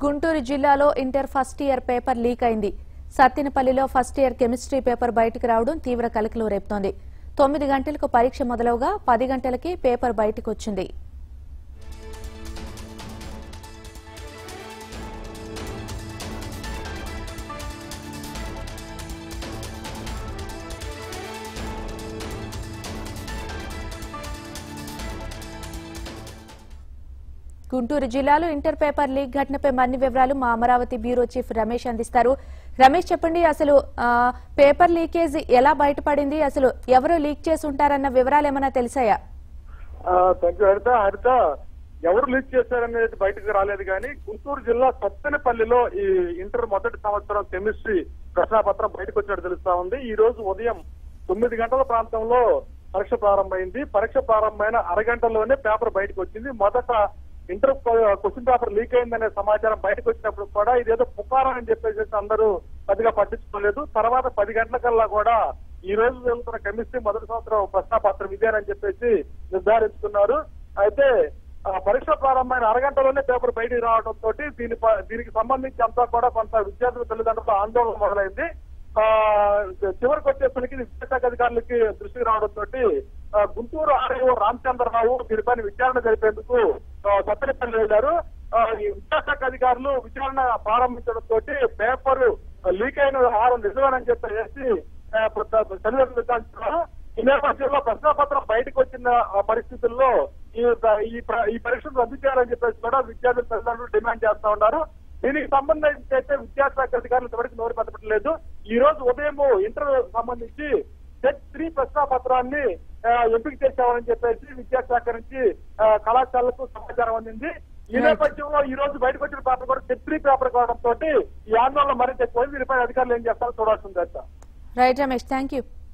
గుంటూరు జిల్లాలో inter first year paper leak అయింది సత్తినపల్లిలో ఫస్ట్ ఇయర్ కెమిస్ట్రీ పేపర్ బయటకు రావడం తీవ్ర కలకలం రేపుతోంది తొమ్మిది గంటలకు పరీక్ష మొదలవగా పది గంటలకి పేపర్ బయటకు వచ్చింది గుంటూరు జిల్లాలో ఇంటర్ పేపర్ లీక్ ఘటనపై మరిన్ని వివరాలు మా అమరావతి బ్యూరో చీఫ్ రమేష్ అందిస్తారు రమేష్ చెప్పండి అసలు ఆ, పేపర్ లీకేజ్ ఎలా బయటపడింది అసలు ఎవరు లీక్ చేసి ఉంటారన్న వివరాలు ఏమైనా తెలిసాయా థ్యాంక్ యూ హరిత హరిత ఎవరు లీక్ చేశారనేది బయటకు రాలేదు కానీ గుంటూరు జిల్లా సత్తెనపల్లిలో ఈ ఇంటర్ మొదటి సంవత్సరం కెమిస్ట్రీ ప్రశ్నాపత్రం బయటకు వచ్చినట్టు తెలుస్తా ఉంది ఈ రోజు ఉదయం తొమ్మిది గంటల ప్రాంతంలో పరీక్ష ప్రారంభమైంది పరీక్ష ప్రారంభమైన అరగంటలోనే పేపర్ బయటకు వచ్చింది మొదట ఇంటర్ క్వశ్చన్ పేపర్ లీక్ అయిందనే సమాచారం బయటకు వచ్చినప్పుడు కూడా ఇదేదో పుకారం అని చెప్పేసి అందరూ పెద్దగా పట్టించుకోలేదు తర్వాత పది గంటలకల్లా కూడా ఈ రోజు జరుగుతున్న కెమిస్ట్రీ మొదటి సంవత్సరం ప్రశ్నాపత్రం ఇదేనని చెప్పేసి నిర్ధారించుకున్నారు అయితే ఆ, పరీక్ష ప్రారంభమైన అరగంటలోనే పేపర్ బయటికి రావడంతో దీని ప- దీనికి సంబంధించి అంతా కూడా కొంత విద్యార్థుల తల్లిదండ్రుల ఆందోళన మొదలైంది ఆ చివరికి వచ్చేసరికి విద్యాశాఖ అధికారులకి దృష్టికి రావడంతో గుంటూరు ఆర్ఐఓ రామచంద్రరావు దీనిపైన విచారణ జరిపేందుకు ఆ, సత్తెనపల్లి వెళ్లారు ఆ, ఈ విద్యాశాఖ అధికారులు విచారణ ప్రారంభించడంతో పేపర్ లీక్ అయిన వ్యవహారం నిజమేనని చెప్పేసి ఆ, ప్ర- తల్లిదండ్రులు విచారించారు ఈ నేపథ్యంలో ప్రశ్నాపత్రం బయటకు వచ్చిన ఆ, పరిస్థితుల్లో ఈ ఈ ప్ర- ఈ పరీక్షను రద్దు చేయాలని చెప్పేసి కూడా విద్యార్థుల తల్లిదండ్రులు డిమాండ్ చేస్తా ఉన్నారు దీనికి సంబంధించి అయితే విద్యాశాఖ అధికారులు ఇంతవరకు నోరు పెట్టలేదు ఈ రోజు ఉదయం ఇంటర్ సంబంధించి సెట్ త్రీ ప్రశ్నాపత్రాన్ని ఆ, ఎంపిక చేశామని చెప్పేసి విద్యాశాఖ నుంచి ఆ, కళాశాలకు సమాచారం అందింది ఈ నేపథ్యంలో ఈ రోజు బయటకు వచ్చిన పేపర్ కూడా సెట్ త్రీ పేపర్ కావడంతో ఈ ఆందోళన మరింత ఎక్కువ దీనిపై అధికారులు ఏం చేస్తారో చూడాల్సింది రైట్ రమేష్ థ్యాంక్ యూ